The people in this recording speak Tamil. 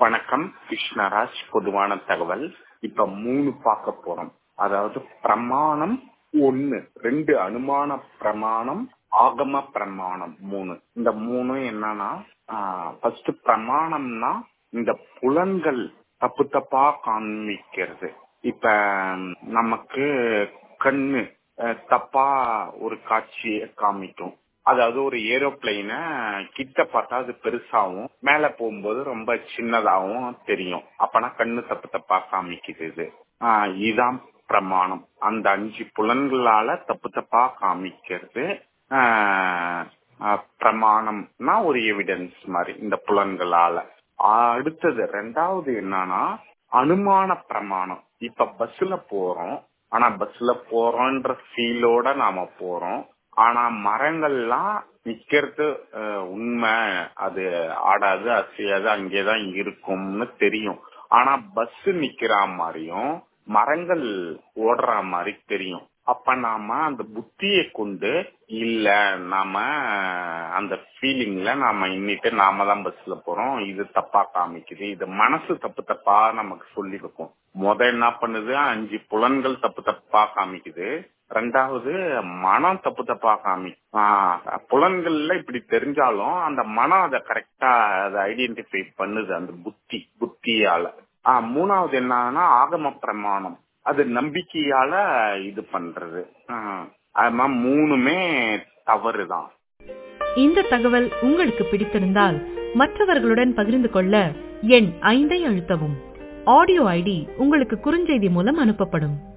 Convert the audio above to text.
வணக்கம் கிருஷ்ணராஜ் பொதுவான தகவல் இப்ப மூணு பார்க்க போறோம் அதாவது பிரமாணம் ஒண்ணு ரெண்டு அனுமான பிரமாணம் ஆகம பிரமாணம் மூணு இந்த மூணு என்னன்னா ஃபர்ஸ்ட் பிரமாணம்னா இந்த புலன்கள் தப்பு தப்பா காமிக்கிறது இப்ப நமக்கு கண்ணு அஹ், தப்பா ஒரு காட்சியை காமிக்கும் அதாவது ஒரு ஏரோப்ளைன கிட்ட பார்த்தா அது பெருசாவும் மேல போகும்போது ரொம்ப சின்னதாவும் தெரியும் அப்பனா கண்ணு தப்பு தப்பா காமிக்குது இது ஆஹ் இதுதான் பிரமாணம் அந்த அஞ்சு புலன்களால தப்பு தப்பா காமிக்கிறது ஆஹ் ஆஹ் பிரமாணம்னா ஒரு எவிடன்ஸ் மாதிரி இந்த புலன்களால அடுத்தது ரெண்டாவது என்னன்னா அனுமான பிரமாணம் இப்ப பஸ்ல போறோம் ஆனா பஸ்ல போறோம்ன்ற ஃபீலோட நாம போறோம் ஆனா மரங்கள்லாம் நிக்கிறது அஹ், உண்மை அது ஆடாது அசையாது அங்கேதான் இருக்கும்னு தெரியும் ஆனா பஸ் நிக்கிற மாதிரியும் மரங்கள் ஓடுற மாதிரி தெரியும் அப்ப நாம அந்த புத்தியை கொண்டு இல்ல நாம அந்த ஃபீலிங்ல நாம இன்னிட்டு நாம தான் பஸ்ல போறோம் இது தப்பா காமிக்குது இது மனசு தப்பு தப்பா நமக்கு சொல்லி இருக்கும் முத என்ன பண்ணுது அஞ்சு புலன்கள் தப்பு தப்பா காமிக்குது ரெண்டாவது மனம் தப்பு தப்பா காமி ஆஹ் புலன்கள்ல இப்படி தெரிஞ்சாலும் அந்த மனம் அதை கரெக்டா அதை ஐடென்டிஃபை பண்ணுது அந்த புத்தி புத்தியால ஆஹ் மூணாவது என்னன்னா ஆகம பிரமாணம் அது நம்பிக்கையால இது பண்றது ஆஹ் அது மாதிரி மூணுமே தவறுதான் இந்த தகவல் உங்களுக்கு பிடித்திருந்தால் மற்றவர்களுடன் பகிர்ந்து கொள்ள எண் ஐந்தை அழுத்தவும் ஆடியோ ஐடி உங்களுக்கு குறுஞ்செய்தி மூலம் அனுப்பப்படும்